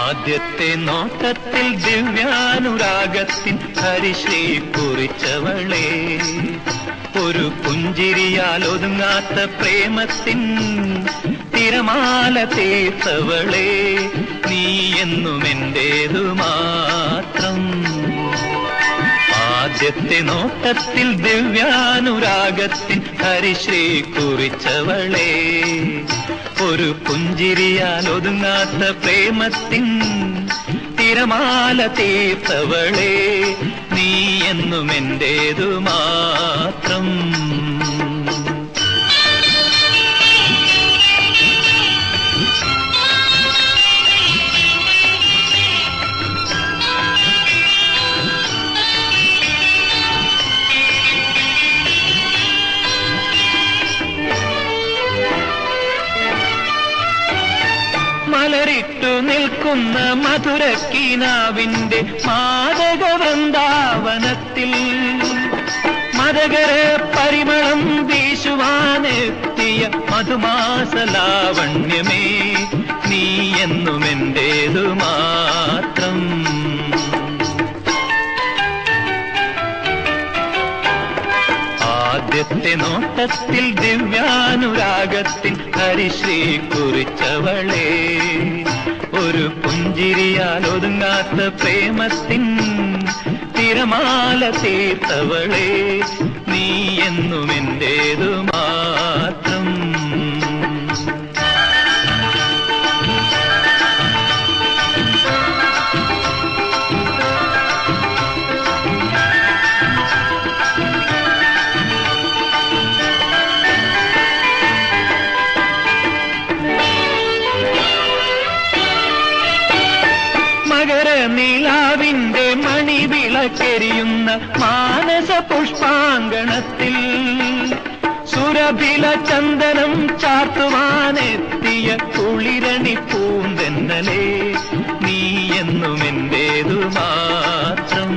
ആദ്യത്തെ നോട്ടത്തിൽ ദിവ്യാനുരാഗത്തിൻ ഹരിശ്രീ കുറിച്ചവളെ ഒരു പുഞ്ചിരിയാൽ ഒതുങ്ങാത്ത പ്രേമത്തിൻ തിരമാല തീർത്തവളെ നീ എന്നും എന്റേതു മാത്രം ആദ്യത്തെ നോട്ടത്തിൽ ദിവ്യാനുരാഗത്തിൻ ഹരിശ്രീ കുറിച്ചവളെ ഒരു പുഞ്ചിരിയാൽ ഒതുങ്ങാത്ത പ്രേമത്തിൻ തിരമാല തീർത്തവളെ നീ എന്നും എന്റേതു മാത്രം മലരിട്ടു നിൽക്കുന്ന മധുരക്കീനാവിന്റെ മാതക വൃന്ദാവനത്തിൽ മതകര പരിമളം വീശുവാനെത്തിയ മധുമാസലാവണ്യമേ നീ എന്നും എന്റേതു മാത്രം ആദ്യത്തെ നോട്ടത്തിൽ ദിവ്യാനുരാഗത്തിൻ ഹരിശ്രീ കുറിച്ചവളെ ഒരു പുഞ്ചിരിയാൽ ഒതുങ്ങാത്ത പ്രേമത്തിൻ തിരമാല തീർത്തവളെ നീ എന്നും എന്റേതു മാത്രം മകര നീലാവിന്റെ മണിവിളക്കെരിയുന്ന മാനസ പുഷ്പാങ്കണത്തിൽ സുരഭില ചന്ദനം ചാർത്തുവാനെത്തിയ കുളിരണി പൂന്തെന്നലേ നീ എന്നും എന്റേതു മാത്രം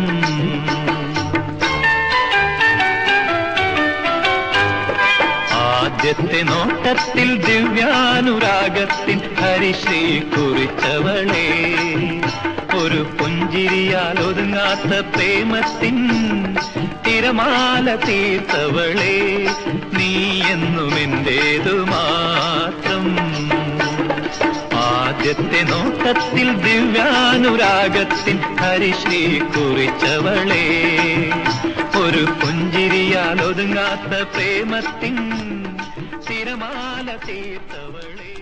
ആദ്യത്തെ നോട്ടത്തിൽ ദിവ്യാനുരാഗത്തിൻ ഹരിശ്രീ കുറിച്ചവളെ ഒരു പുഞ്ചിരിയാൽ ഒതുങ്ങാത്ത പ്രേമത്തിൻ തിരമാല തീർത്തവളെ നീ എന്നും എന്റേതു മാത്രം ആദ്യത്തെ നോട്ടത്തിൽ ദിവ്യാനുരാഗത്തിൻ ഹരിശ്രീ കുറിച്ചവളെ ഒരു പുഞ്ചിരിയാൽ ഒതുങ്ങാത്ത പ്രേമത്തിൻ തിരമാല തീർത്തവളെ